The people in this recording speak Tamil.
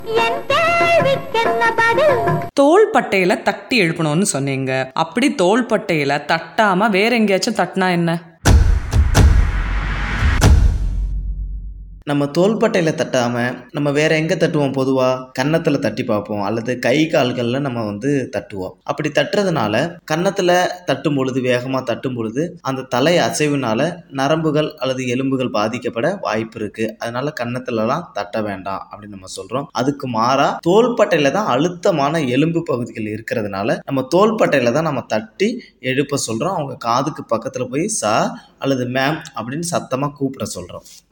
என் கேள்விக்கென்ன பதில் தோள்பட்டையில தட்டி எழுப்பணும்னு சொன்னீங்க அப்படி தோள்பட்டையில தட்டாம வேற எங்கேயாச்சும் தட்டினா என்ன நம்ம தோள்பட்டையில் தட்டாமல் நம்ம வேற எங்கே தட்டுவோம் பொதுவாக கன்னத்தில் தட்டி பார்ப்போம் அல்லது கை கால்களில் நம்ம வந்து தட்டுவோம் அப்படி தட்டுறதுனால கன்னத்தில் தட்டும் பொழுது வேகமாக தட்டும் பொழுது அந்த தலை அசைவுனால நரம்புகள் அல்லது எலும்புகள் பாதிக்கப்பட வாய்ப்பு இருக்கு அதனால கன்னத்துலலாம் தட்ட வேண்டாம் அப்படின்னு நம்ம சொல்றோம் அதுக்கு மாறா தோள்பட்டையில தான் அழுத்தமான எலும்பு பகுதிகள் இருக்கிறதுனால நம்ம தோள்பட்டையில தான் நம்ம தட்டி எழுப்ப சொல்றோம் அவங்க காதுக்கு பக்கத்துல போய் சா அல்லது மேம் அப்படின்னு சத்தமா கூப்பிட சொல்றோம்